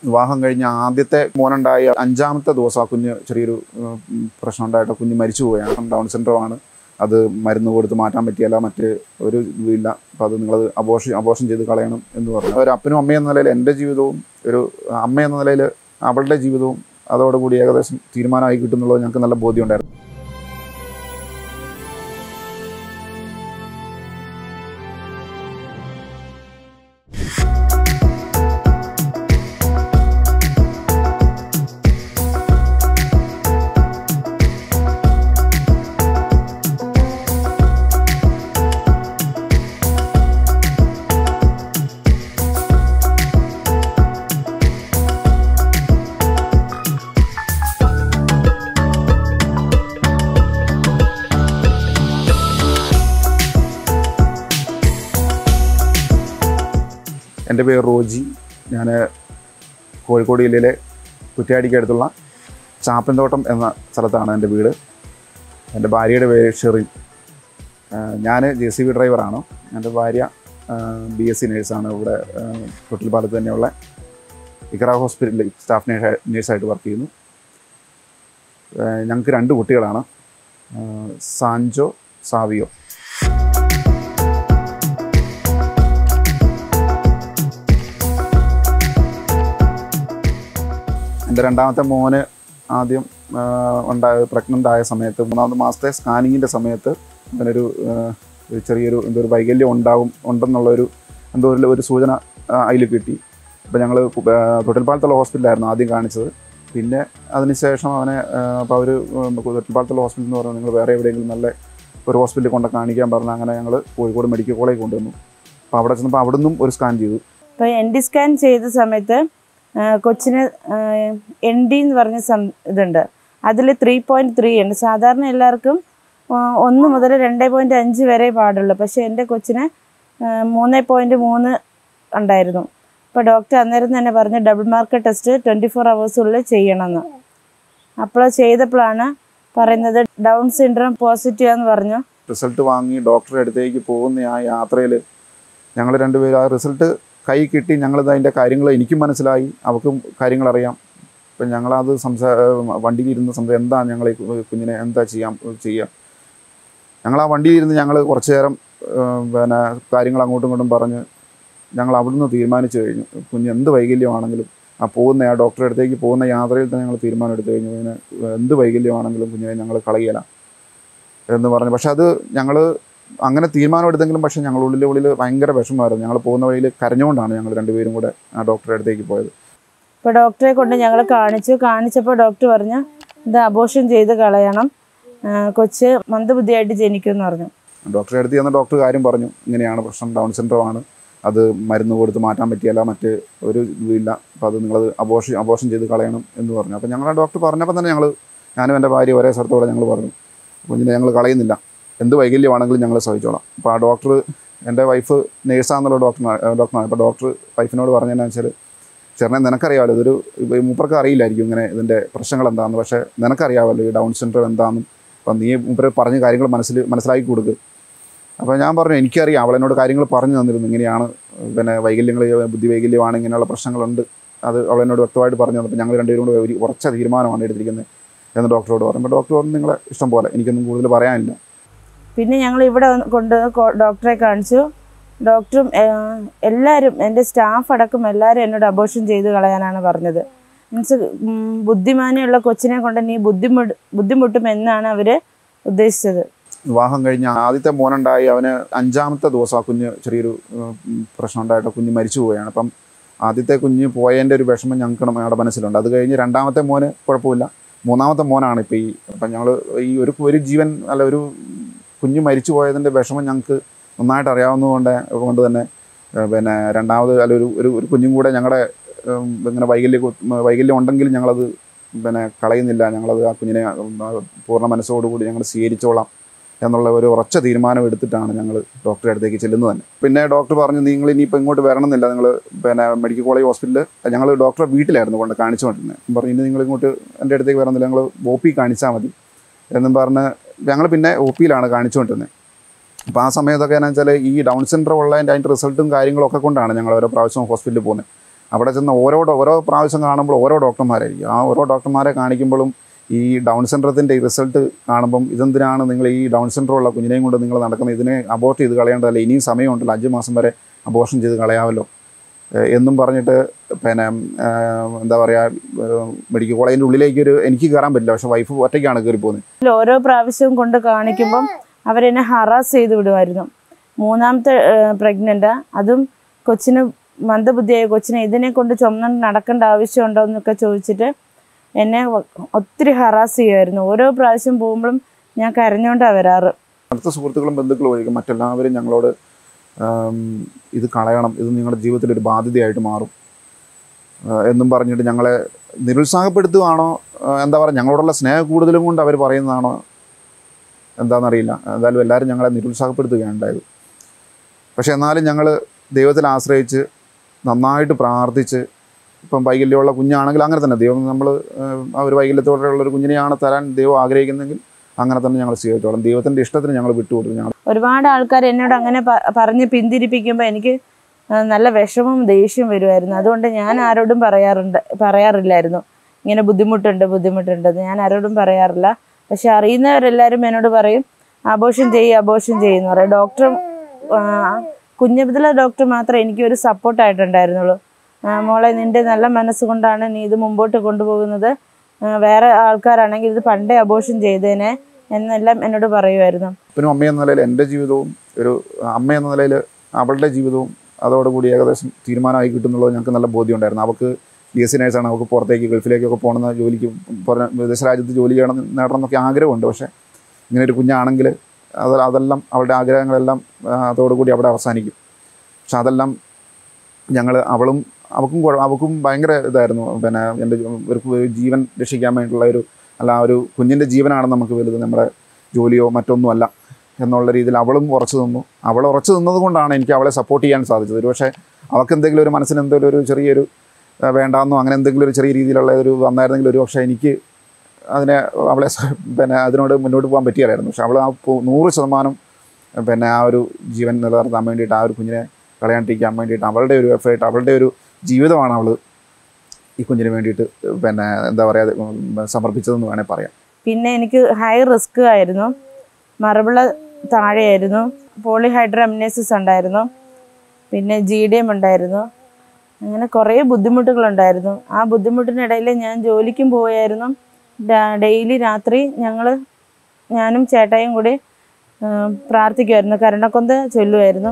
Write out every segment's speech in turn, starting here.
വിവാഹം കഴിഞ്ഞ ആദ്യത്തെ മോനുണ്ടായ അഞ്ചാമത്തെ ദിവസം ആ കുഞ്ഞ് ചെറിയൊരു ഉം, പ്രശ്നം ഉണ്ടായിട്ട് കുഞ്ഞ് മരിച്ചു പോയാണ് ഡൗൺ സിൻഡ്രോം ആണ് അത് മരുന്ന് കൊടുത്ത് മാറ്റാൻ പറ്റിയല്ല മറ്റ് ഒരു ഇതുമില്ല അപ്പോൾ അത് നിങ്ങളത് അബോഷൻ അബോഷൻ ചെയ്ത് കളയണം എന്ന് പറഞ്ഞു ഒരു അപ്പനും അമ്മയും എന്ന നിലയിൽ എൻ്റെ ജീവിതവും ഒരു അമ്മ എന്ന നിലയിൽ അവളുടെ ജീവിതവും അതോടുകൂടി ഏകദേശം തീരുമാനമായി കിട്ടുന്നുള്ളത് ഞങ്ങൾക്ക് നല്ല ബോധ്യമുണ്ടായിരുന്നു എൻ്റെ പേര് റോജി ഞാൻ കോഴിക്കോട് ജില്ലയിലെ കുറ്റ്യാടിക്കടുത്തുള്ള ചാപ്പൻതോട്ടം എന്ന സ്ഥലത്താണ് എൻ്റെ വീട് എൻ്റെ ഭാര്യയുടെ പേര് ഷെറിൻ ഞാൻ ജെ സി ബി ഡ്രൈവറാണ് എൻ്റെ ഭാര്യ ബി എസ് സി നേഴ്സാണ് ഇവിടെ തൊട്ടിൽപ്പാലത്ത് തന്നെയുള്ള ഇക്കറ ഹോസ്പിറ്റലിൽ സ്റ്റാഫ് നേഴ്സ് നേഴ്സായിട്ട് വർക്ക് ചെയ്യുന്നു ഞങ്ങൾക്ക് രണ്ട് കുട്ടികളാണ് ആ, സാൻജോ സാവിയോ എൻ്റെ രണ്ടാമത്തെ മോന് ആദ്യം ആ, ഉണ്ടായ പ്രഗ്നൻ്റ് ആയ സമയത്ത് മൂന്നാമത്തെ മാസത്തെ സ്കാനിങ്ങിൻ്റെ സമയത്ത് അങ്ങനൊരു ആ, ഒരു ചെറിയൊരു എന്തോ ഒരു വൈകല്യം ഉണ്ടാവും ഉണ്ടെന്നുള്ളൊരു എന്തോ ഒരു ഒരു സൂചന അതിൽ കിട്ടി അപ്പോൾ ഞങ്ങൾ തൊട്ടിൽപ്പാലത്തുള്ള ഹോസ്പിറ്റലായിരുന്നു ആദ്യം കാണിച്ചത് പിന്നെ അതിനുശേഷം അവനെ അപ്പോൾ അവർ തൊട്ടിൽപ്പാലത്തുള്ള ഹോസ്പിറ്റൽ എന്ന് പറഞ്ഞാൽ നിങ്ങൾ വേറെ എവിടെയെങ്കിലും നല്ല ഒരു ഹോസ്പിറ്റലിൽ കൊണ്ട് കാണിക്കാൻ പറഞ്ഞ് അങ്ങനെ ഞങ്ങൾ കോഴിക്കോട് മെഡിക്കൽ കോളേജ് കൊണ്ടുവന്നു അപ്പോൾ അവിടെ ചെന്നപ്പോൾ അവിടെ നിന്നും ഒരു സ്കാൻ ചെയ്തു അപ്പോൾ എൻ ഡി സ്കാൻ ചെയ്ത സമയത്ത് ആ, കൊച്ചിന് എൻ ഡി എന്ന് പറഞ്ഞ സം ഇതുണ്ട് അതിൽ ത്രീ പോയിൻറ്റ് ത്രീ ഉണ്ട് സാധാരണ എല്ലാവർക്കും ആ, ഒന്ന് മുതൽ രണ്ട് പോയിൻറ്റ് അഞ്ച് വരെ പാടുള്ളൂ പക്ഷേ എൻ്റെ കൊച്ചിന് മൂന്ന് പോയിൻറ്റ് മൂന്ന് ഉണ്ടായിരുന്നു അപ്പോൾ ഡോക്ടർ അന്നേരം തന്നെ പറഞ്ഞു double mark test twenty four അവേഴ്സുള്ളിൽ ചെയ്യണമെന്ന് അപ്പോൾ ചെയ്തപ്പോഴാണ് പറയുന്നത് ഡൗൺ സിൻഡ്രോം പോസിറ്റീവ് എന്ന് പറഞ്ഞു റിസൾട്ട് വാങ്ങി ഡോക്ടറുടെ അടുത്തേക്ക് പോകുന്ന ആ യാത്രയിൽ ഞങ്ങൾ രണ്ടുപേരും ആ റിസൾട്ട് കൈ കിട്ടി ഞങ്ങളിത് അതിൻ്റെ കാര്യങ്ങൾ എനിക്കും മനസ്സിലായി അവർക്കും കാര്യങ്ങൾ അറിയാം ഇപ്പം ഞങ്ങളത് സംസാ വണ്ടിയിലിരുന്ന് സംസാ എന്താ ഞങ്ങൾ ഈ കു- കുഞ്ഞിനെ എന്താ ചെയ്യാം ചെയ്യാം ഞങ്ങൾ ആ വണ്ടിയിലിരുന്ന് ഞങ്ങൾ കുറച്ച് നേരം ഏഹ്, പിന്നെ കാര്യങ്ങൾ അങ്ങോട്ടും ഇങ്ങോട്ടും പറഞ്ഞ് ഞങ്ങൾ അവിടുന്ന് തീരുമാനിച്ചു കഴിഞ്ഞു കുഞ്ഞ് എന്ത് വൈകല്യമാണെങ്കിലും ആ പോകുന്ന ആ ഡോക്ടറുടെ അടുത്തേക്ക് പോകുന്ന യാത്രയിൽ തന്നെ ഞങ്ങൾ തീരുമാനം എടുത്തു കഴിഞ്ഞു കുഞ്ഞിന് എന്ത് വൈകല്യമാണെങ്കിലും കുഞ്ഞിനെ ഞങ്ങൾ കളയില്ല എന്ന് പറഞ്ഞു പക്ഷെ അത് ഞങ്ങൾ അങ്ങനെ തീരുമാനം എടുത്തെങ്കിലും പക്ഷെ ഞങ്ങൾ ഉള്ളിൽ ഉള്ളിൽ ഭയങ്കര വിഷമമായിരുന്നു ഞങ്ങൾ പോകുന്ന വഴിയിൽ കരഞ്ഞുകൊണ്ടാണ് ഞങ്ങൾ രണ്ടുപേരും കൂടെ ആ ഡോക്ടറുടെ അടുത്തേക്ക് പോയത് ഇപ്പോൾ ഡോക്ടറെ കൊണ്ട് ഞങ്ങൾ കാണിച്ചു കാണിച്ചപ്പോൾ ഡോക്ടർ പറഞ്ഞു ഇത് അബോഷൻ ചെയ്ത് കളയണം ആ, കൊച്ച് മന്ദബുദ്ധിയായിട്ട് ജനിക്കുമെന്ന് പറഞ്ഞു ഡോക്ടറെ അടുത്ത് ചെന്ന ഡോക്ടർ കാര്യം പറഞ്ഞു ഇങ്ങനെയാണ് പ്രശ്നം ഡൗൺ സിൻഡ്രോം ആണ് അത് മരുന്ന് കൊടുത്ത് മാറ്റാൻ പറ്റിയല്ല മറ്റ് ഒരു ഇതുമില്ല അപ്പോൾ അത് നിങ്ങളത് അബോഷൻ അബോഷൻ ചെയ്ത് കളയണം എന്ന് പറഞ്ഞു അപ്പോൾ ഞങ്ങൾ ഡോക്ടർ പറഞ്ഞപ്പോൾ തന്നെ ഞങ്ങൾ ഞാനും എൻ്റെ ഭാര്യ ഒരേ സ്ഥലത്തോടെ ഞങ്ങൾ പറഞ്ഞു കുഞ്ഞിനെ ഞങ്ങൾ കളയുന്നില്ല എന്ത് വൈകല്യമാണെങ്കിലും ഞങ്ങൾ സഹിച്ചോളാം അപ്പോൾ ആ ഡോക്ടർ എൻ്റെ വൈഫ് നേഴ്സാന്നുള്ള ഡോക്ടറാണ് ഡോക്ടറാണ് അപ്പോൾ ഡോക്ടർ വൈഫിനോട് പറഞ്ഞതെന്നു വെച്ചാൽ ചേട്ടനെ നിനക്കറിയാമല്ലോ ഇതൊരു ഇപ്പൊ ഈ മൂപ്പർക്ക് അറിയില്ലായിരിക്കും ഇങ്ങനെ ഇതിൻ്റെ പ്രശ്നങ്ങൾ എന്താണെന്ന് പക്ഷേ നിനക്കറിയാമല്ലോ ഈ ഡൗൺ സിൻഡ്രോം എന്താണെന്നും അപ്പം നീ മൂപ്പര് പറഞ്ഞ കാര്യങ്ങൾ മനസ്സിൽ മനസ്സിലാക്കി കൊടുക്കുക അപ്പോൾ ഞാൻ പറഞ്ഞു എനിക്കറിയാം അവളെന്നോട് കാര്യങ്ങൾ പറഞ്ഞു തന്നിരുന്നു ഇങ്ങനെയാണ് പിന്നെ വൈകല്യങ്ങൾ ബുദ്ധി വൈകല്യമാണ് ഇങ്ങനെയുള്ള പ്രശ്നങ്ങളുണ്ട് അത് അവളെന്നോട് വ്യക്തമായിട്ട് പറഞ്ഞു തന്നപ്പോൾ ഞങ്ങൾ രണ്ടുപേരും കൂടെ ഒരു ഉറച്ച തീരുമാനമാണ് എടുത്തിരിക്കുന്നത് എന്ന് ഡോക്ടറോട് പറയുമ്പോൾ ഡോക്ടർ പറഞ്ഞു നിങ്ങളെ ഇഷ്ടം പോലെ എനിക്കൊന്നും കൂടുതൽ പറയാനില്ല പിന്നെ ഞങ്ങൾ ഇവിടെ വന്ന് കൊണ്ട് കൊ- ഡോക്ടറെ കാണിച്ചു ഡോക്ടറും ആ, എല്ലാവരും എൻ്റെ സ്റ്റാഫ് അടക്കം എല്ലാവരും എന്നോട് അബോഷൻ ചെയ്ത് കളയാനാണ് പറഞ്ഞത് മീൻസ് ബുദ്ധിമാനെയുള്ള കൊച്ചിനെ കൊണ്ട് നീ ബുദ്ധിമുട്ട് ബുദ്ധിമുട്ടും എന്നാണ് അവർ ഉദ്ദേശിച്ചത് വിവാഹം കഴിഞ്ഞ ആദ്യത്തെ മോനുണ്ടായി അവന് അഞ്ചാമത്തെ ദിവസം ആ കുഞ്ഞ് ചെറിയൊരു ഉം, പ്രശ്നം ഉണ്ടായിട്ട് കുഞ്ഞ് മരിച്ചു പോവുകയാണ് അപ്പം ആദ്യത്തെ കുഞ്ഞ് പോയതിൻ്റെ ഒരു വിഷമം ഞങ്ങൾക്ക് ഞങ്ങളുടെ മനസ്സിലുണ്ട് അത് കഴിഞ്ഞ് രണ്ടാമത്തെ മോന് കുഴപ്പമില്ല മൂന്നാമത്തെ മോനാണ് ഇപ്പോൾ ഈ അപ്പം ഞങ്ങൾ ഈ ഒരു ഒരു ജീവൻ അല്ല ഒരു കുഞ്ഞ് മരിച്ചു പോയതിൻ്റെ വിഷമം ഞങ്ങൾക്ക് നന്നായിട്ട് അറിയാവുന്നതുകൊണ്ട് കൊണ്ട് തന്നെ ഏഹ്, പിന്നെ രണ്ടാമത് അല്ല ഒരു ഒരു ഒരു കുഞ്ഞും കൂടെ ഞങ്ങളുടെ ഉം, ഇങ്ങനെ വൈകല്യ വൈകല്യം ഉണ്ടെങ്കിൽ ഞങ്ങളത് പിന്നെ കളയുന്നില്ല ഞങ്ങളത് ആ കുഞ്ഞിനെ ഉം, ആ പൂർണ്ണ മനസ്സോടുകൂടി ഞങ്ങൾ സ്വീകരിച്ചോളാം എന്നുള്ള ഒരു ഉറച്ച തീരുമാനം എടുത്തിട്ടാണ് ഞങ്ങൾ ഡോക്ടറെ അടുത്തേക്ക് ചെല്ലുന്നത് തന്നെ പിന്നെ ഡോക്ടർ പറഞ്ഞു നിങ്ങൾ ഇനിയിപ്പോൾ ഇങ്ങോട്ട് വരണമെന്നില്ല നിങ്ങൾ പിന്നെ മെഡിക്കൽ കോളേജ് ഹോസ്പിറ്റലിൽ ഞങ്ങൾ ഡോക്ടറെ വീട്ടിലായിരുന്നു കൊണ്ട് കാണിച്ചുകൊണ്ടിരുന്നത് പറഞ്ഞു ഇനി നിങ്ങൾ ഇങ്ങോട്ട് എൻ്റെ അടുത്തേക്ക് വരണമെന്നില്ല ഞങ്ങൾ ഒ പി കാണിച്ചാൽ മതി എന്നും പറഞ്ഞ് ഞങ്ങൾ പിന്നെ ഒ പിയിലാണ് കാണിച്ചുകൊണ്ടിരുന്നത് അപ്പോൾ ആ സമയത്തൊക്കെ എന്ന് വെച്ചാൽ ഈ ഡൗൺ സിൻഡ്രോം ഉള്ളതിൻ്റെ അതിൻ്റെ റിസൾട്ടും കാര്യങ്ങളൊക്കെ കൊണ്ടാണ് ഞങ്ങൾ ഓരോ പ്രാവശ്യം ഹോസ്പിറ്റലിൽ പോകുന്നത് അവിടെ ചെന്ന് ഓരോ ഡോ- ഓരോ പ്രാവശ്യം കാണുമ്പോൾ ഓരോ ഡോക്ടർമാരായിരിക്കും ആ ഓരോ ഡോക്ടർമാരെ കാണിക്കുമ്പോഴും ഈ ഡൗൺ സിൻഡ്രത്തിൻ്റെ റിസൾട്ട് കാണുമ്പം ഇതെന്തിനാണ് നിങ്ങൾ ഈ ഡൗൺ സിൻഡ്രം ഉള്ള കുഞ്ഞിനെയും കൊണ്ട് നിങ്ങൾ നടക്കുന്നത് ഇതിനെ അബോർട്ട് ചെയ്ത് കളയേണ്ടതല്ല ഇനിയും സമയമുണ്ടല്ലോ അഞ്ച് മാസം വരെ അബോർഷൻ ചെയ്ത് കളയാമല്ലോ ഏഹ് എന്നും പറഞ്ഞിട്ട് പിന്നെ ഏഹ് എന്താ പറയുക മെഡിക്കൽ കോളേജിൻ്റെ ഉള്ളിലേക്ക് ഒരു എനിക്ക് കയറാൻ പറ്റില്ല പക്ഷേ വൈഫ് ഒറ്റയ്ക്കാണ് കയറി പോകുന്നത് ഇതിൽ ഓരോ പ്രാവശ്യവും കൊണ്ട് കാണിക്കുമ്പം അവരെന്നെ ഹറാസ് ചെയ്ത് വിടുമായിരുന്നു മൂന്നാമത്തെ പ്രഗ്നൻ്റാ അതും കൊച്ചിന് മന്ദബുദ്ധിയായ കൊച്ചിനെ ഇതിനെ കൊണ്ട് ചുമന്ന് നടക്കേണ്ട ആവശ്യമുണ്ടോ എന്നൊക്കെ ചോദിച്ചിട്ട് എന്നെ ഒ- ഒത്തിരി ഹറാസ് ചെയ്യുമായിരുന്നു ഓരോ പ്രാവശ്യം പോകുമ്പോഴും ഞാൻ കരഞ്ഞോണ്ടാണ് വരാറ് അടുത്ത സുഹൃത്തുക്കളും ബന്ധുക്കളും ഒഴികെ മറ്റെല്ലാവരും ഞങ്ങളോട് ആം, ഇത് കളയണം ഇത് നിങ്ങളുടെ ജീവിതത്തിൽ ഒരു ബാധ്യതയായിട്ട് മാറും ആ, എന്നും പറഞ്ഞിട്ട് ഞങ്ങളെ നിരുത്സാഹപ്പെടുത്തുകയാണോ ആ, എന്താ പറയുക ഞങ്ങളോടുള്ള സ്നേഹം കൂടുതലും കൊണ്ട് അവർ പറയുന്നതാണോ എന്താണെന്നറിയില്ല എന്തായാലും എല്ലാവരും ഞങ്ങളെ നിരുത്സാഹപ്പെടുത്തുകയാണ് ഉണ്ടായത് പക്ഷെ എന്നാലും ഞങ്ങൾ ദൈവത്തിൽ ആശ്രയിച്ച് നന്നായിട്ട് പ്രാർത്ഥിച്ച് ഇപ്പം വൈകല്യമുള്ള കുഞ്ഞാണെങ്കിൽ അങ്ങനെ തന്നെ ദൈവം നമ്മൾ ആ ഒരു വൈകല്യത്തോടെയുള്ള ഒരു കുഞ്ഞിനെയാണ് തരാൻ ദൈവം ആഗ്രഹിക്കുന്നെങ്കിൽ അങ്ങനെ തന്നെ ഞങ്ങൾ സ്വീകരിച്ചോളാം ദൈവത്തിൻ്റെ ഇഷ്ടത്തിന് ഞങ്ങൾ വിട്ടുകൊടുക്കും ഞങ്ങൾ ഒരുപാട് ആൾക്കാർ എന്നോട് അങ്ങനെ പ- പറഞ്ഞ് പിന്തിരിപ്പിക്കുമ്പോൾ എനിക്ക് ആ, നല്ല വിഷമവും ദേഷ്യം വരുമായിരുന്നു അതുകൊണ്ട് ഞാൻ ആരോടും പറയാറുണ്ട് പറയാറില്ലായിരുന്നു ഇങ്ങനെ ബുദ്ധിമുട്ടുണ്ട് ബുദ്ധിമുട്ടുണ്ട് എന്ന് ഞാൻ ആരോടും പറയാറില്ല പക്ഷെ അറിയുന്നവരെല്ലാവരും എന്നോട് പറയും അബോഷൻ ചെയ്യും അബോഷൻ ചെയ്യുന്നു പറയും ഡോക്ടർ കുഞ്ഞബിദ്ല ഡോക്ടർ മാത്രമേ എനിക്കൊരു സപ്പോർട്ടായിട്ടുണ്ടായിരുന്നുള്ളൂ ആ, മോളെ നിന്റെ നല്ല മനസ്സുകൊണ്ടാണ് നീ ഇത് മുമ്പോട്ട് കൊണ്ടുപോകുന്നത് ആ, വേറെ ആൾക്കാരാണെങ്കിൽ ഇത് പണ്ടേ അബോഷൻ ചെയ്തേനെ എന്നെല്ലാം എന്നോട് പറയുമായിരുന്നു അപ്പനും അമ്മയെന്ന നിലയിൽ എൻ്റെ ജീവിതവും ഒരു അമ്മ എന്ന നിലയിൽ അവളുടെ ജീവിതവും അതോടുകൂടി ഏകദേശം തീരുമാനമായി കിട്ടുന്നുള്ളത് ഞങ്ങൾക്ക് നല്ല ബോധ്യമുണ്ടായിരുന്നു അവൾക്ക് ബി എസ് സി നേഴ്സാണ് അവൾക്ക് പുറത്തേക്ക് ഗൾഫിലേക്കൊക്കെ പോകണമെന്ന് ജോലിക്ക് പുറ- വിദേശ രാജ്യത്ത് ജോലി ചെയ്യണം നേടണം എന്നൊക്കെ ആഗ്രഹമുണ്ട് പക്ഷേ ഇങ്ങനെ ഒരു കുഞ്ഞാണെങ്കിൽ അത് അതെല്ലാം അവളുടെ ആഗ്രഹങ്ങളെല്ലാം ആ, അതോടുകൂടി അവിടെ അവസാനിക്കും പക്ഷെ അതെല്ലാം ഞങ്ങൾ അവളും അവൾക്കും കുഴ- അവൾക്കും ഭയങ്കര ഇതായിരുന്നു പിന്നെ എൻ്റെ ഒരു ഒരു ജീവൻ രക്ഷിക്കാൻ വേണ്ടിയിട്ടുള്ള ഒരു അല്ല ആ ഒരു കുഞ്ഞിൻ്റെ ജീവനാണ് നമുക്ക് വലുത് നമ്മുടെ ജോലിയോ മറ്റൊന്നുമല്ല എന്നുള്ള രീതിയിൽ അവളും ഉറച്ചു നിന്നു അവൾ ഉറച്ചു നിന്നത് കൊണ്ടാണ് എനിക്ക് അവളെ സപ്പോർട്ട് ചെയ്യാൻ സാധിച്ചത് ഒരു പക്ഷേ അവൾക്ക് എന്തെങ്കിലും ഒരു മനസ്സിന് എന്തെങ്കിലും ഒരു ചെറിയൊരു ആ, വേണ്ടാന്നോ അങ്ങനെ എന്തെങ്കിലും ഒരു ചെറിയ രീതിയിലുള്ള ഒരു വന്നായിരുന്നെങ്കിൽ ഒരു പക്ഷേ എനിക്ക് അതിനെ അവളെ സ- പിന്നെ അതിനോട് മുന്നോട്ട് പോകാൻ പറ്റിയായിരുന്നു പക്ഷെ അവൾ ആ പു- നൂറ് ശതമാനം പിന്നെ ആ ഒരു ജീവൻ നിലനിർത്താൻ വേണ്ടിയിട്ട് ആ ഒരു കുഞ്ഞിനെ കളയാണ്ടിരിക്കാൻ വേണ്ടിയിട്ട് അവളുടെ ഒരു എഫേർട്ട് അവളുടെ ഒരു ജീവിതമാണ് അവൾ ഈ കുഞ്ഞിന് വേണ്ടിയിട്ട് പിന്നെ എന്താ പറയുക സമർപ്പിച്ചതെന്ന് വേണേൽ പറയാം പിന്നെ എനിക്ക് ഹൈ റിസ്ക് ആയിരുന്നു മറവിള താഴെയായിരുന്നു പോളിഹൈഡ്രമിനേസിസ് ഉണ്ടായിരുന്നു പിന്നെ ജി ഡി എം ഉണ്ടായിരുന്നു അങ്ങനെ കുറേ ബുദ്ധിമുട്ടുകളുണ്ടായിരുന്നു ആ ബുദ്ധിമുട്ടിനിടയിൽ ഞാൻ ജോലിക്കും പോയായിരുന്നു ഡെയിലി രാത്രി ഞങ്ങൾ ഞാനും ചേട്ടായും കൂടി ആ, പ്രാർത്ഥിക്കുമായിരുന്നു കരുണക്കൊന്ത ചൊല്ലുമായിരുന്നു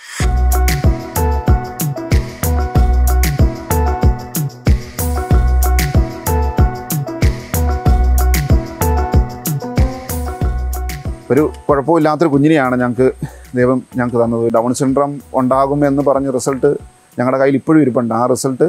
ഒരു കുഴപ്പമില്ലാത്തൊരു കുഞ്ഞിനെയാണ് ഞങ്ങൾക്ക് ദൈവം ഞങ്ങൾക്ക് തന്നത് ഡൗൺ സിൻഡ്രം ഉണ്ടാകുമെന്ന് പറഞ്ഞ റിസൾട്ട് ഞങ്ങളുടെ കയ്യിൽ ഇപ്പോഴും ഇരിപ്പുണ്ട് ആ റിസൾട്ട്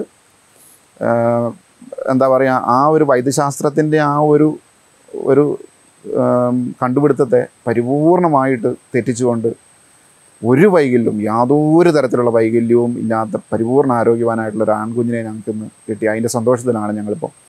എന്താ പറയുക ആ ഒരു വൈദ്യശാസ്ത്രത്തിൻ്റെ ആ ഒരു ഒരു ആം, കണ്ടുപിടുത്തത്തെ പരിപൂർണമായിട്ട് തെറ്റിച്ചുകൊണ്ട് ഒരു വൈകല്യവും യാതൊരു തരത്തിലുള്ള വൈകല്യവും ഇല്ലാത്ത പരിപൂർണ്ണ ആരോഗ്യവാനായിട്ടുള്ള ഒരു ആൺകുഞ്ഞിനെ ഞങ്ങൾക്ക് ഇന്ന് കിട്ടി അതിൻ്റെ സന്തോഷത്തിലാണ് ഞങ്ങളിപ്പോൾ